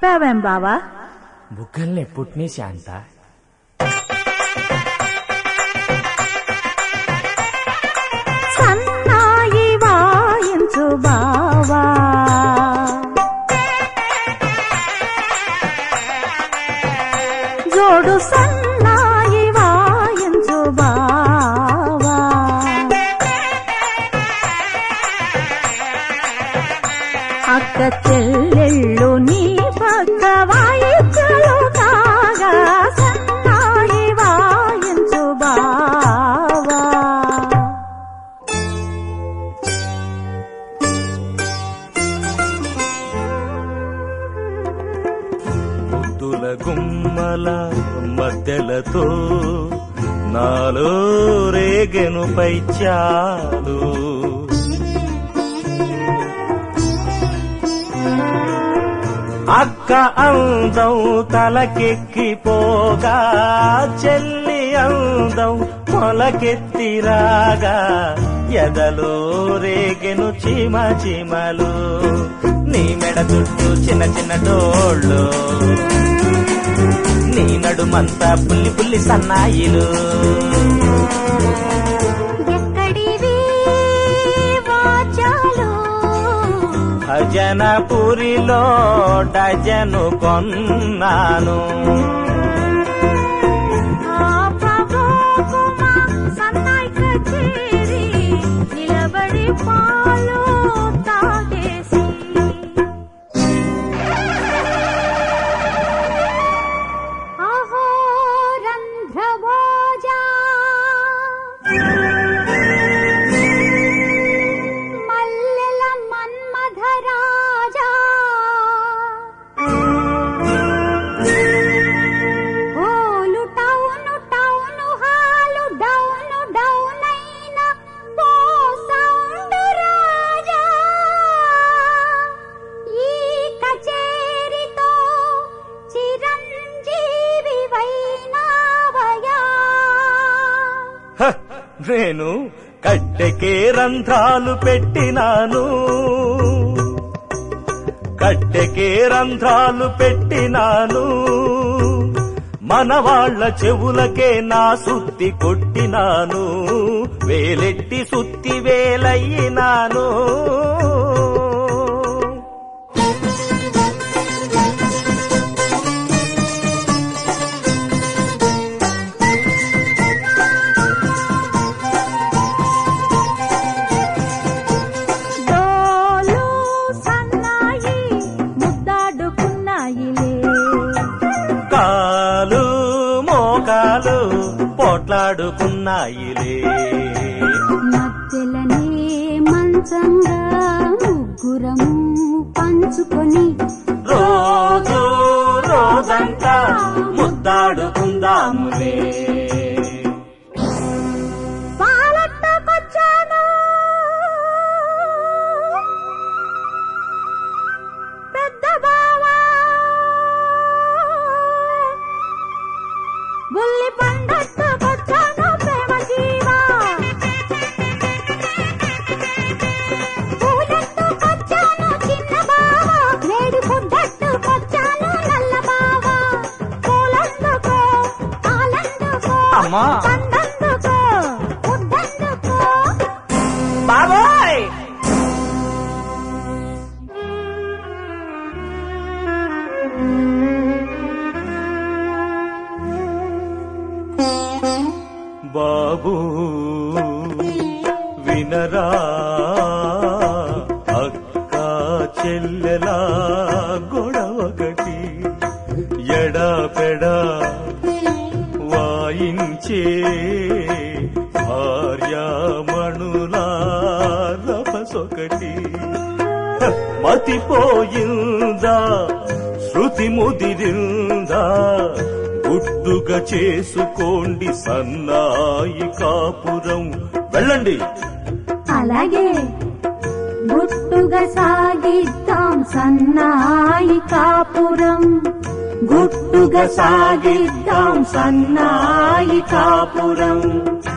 ఆపావేం బావా బుగ్గల్ని పుట్టినీ శాంత సన్నాయి వాయించు బావా జోడు సన్నాయి వాయించు బావా అక్క చెల్లెళ్ళు నీ పక్క వాయించలు కాగా సన్నాయి వాయించు బావా ముద్దుల గుమ్మల మధ్యలతో నాలో రేగెను పైచాలు అక్క అందం తలకెక్కిపోగా చెల్లి అందం మొలకెత్తిరాగా ఎదలో రేగెను చీమ చీమలు నీ మెడ చుట్టూ చిన్న చిన్న డోళ్ళు నీ నడుమంతా పుల్లి పుల్లి సన్నాయిలు ఎక్కడివి వాచాలు భజనపురిలో డజను కొన్నాను ఆపబోకుమా సన్నాయి కచేరి నిలబడి పాలు తాగేసి అహో రంధ్రభోజా మల్లెల మన్మధరాజా whole town town hall down డౌనైన పో సౌండ్ రాజా ఈ కచేరితో చిరంజీవి వైనావయా హ! నేను కట్టెకే రంధ్రాలు పెట్టినాను కట్టెకే రంధ్రాలు పెట్టినాను మన వాళ్ళ చెవులకే నా సుత్తి కొట్టినాను వేలెట్టి సుత్తి వేలయ్యినాను డోలు సన్నాయి ముద్దాడుకున్నాయిలే కాలు మోకాలు పోట్లాడుకున్నాయిలే మధ్యలనే మంచంగా ముగ్గురము పంచుకొని రోజు రోజంతా ముద్దాడుకుందాములే పాలట్టకొచ్చాను పెద్ద బావా బుల్లి పండట్టుకొచ్చాను ప్రేమ జీవా పూలెత్తుకొచ్చాను చిన్న బావా వేడి పుడ్డట్టుకొచ్చాను నల్ల బావా పూలందుకో పాలందుకో అమ్మా. పండందుకో పుడ్డందుకో బాబాయ్ బాబు వినరా అక్క చెల్లెలా గొడవగటి ఎడా పెడా వాయించే భార్యామణులా రభసొకటి హ, మతిపోయిందా శృతి ముదిరిందా గుట్టుగా చేసుకోండి సన్నాయి కాపురం వెళ్ళండి అలాగే గుట్టుగా సాగిద్దాం సన్నాయి కాపురం గుట్టుగా సాగిద్దాం సన్నాయి కాపురం